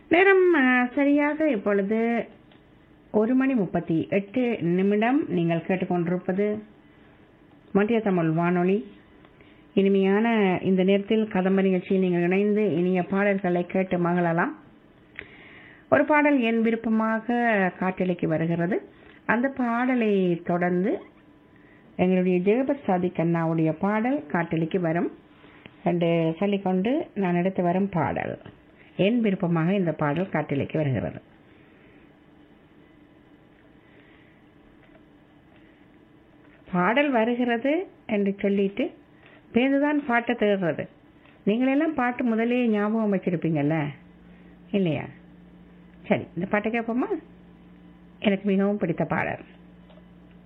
நேரம் அஹ், சரியாக இப்பொழுது ஒரு மணி முப்பத்தி எட்டு நிமிடம் நீங்கள் கேட்டுக்கொண்டிருப்பது மத்திய தமிழ் வானொலி இனிமையான இந்த நேரத்தில் கதம்ப நிகழ்ச்சியில் நீங்கள் இணைந்து இனிய பாடல்களை கேட்டு மகிழலாம் ஒரு பாடல் என் விருப்பமாக காட்டலைக்கு வருகிறது அந்த பாடலை தொடர்ந்து எங்களுடைய ஜெகபத் சாதிக் அண்ணாவுடைய பாடல் காட்டலிக்கு வரும் என்று சொல்லிக்கொண்டு நான் எடுத்து வரும் பாடல் என் விருப்பமாக இந்த பாடல் காட்டலிக்கு வருகிறது பாடல் வருகிறது என்று சொல்லிட்டு பேருந்துதான் பாட்டை தேடுறது நீங்களெல்லாம் பாட்டு முதலே ஞாபகம் வச்சிருப்பீங்கல்ல இல்லையா சரி இந்த பாட்டை கேட்போமா எனக்கு மிகவும் பிடித்த பாடல்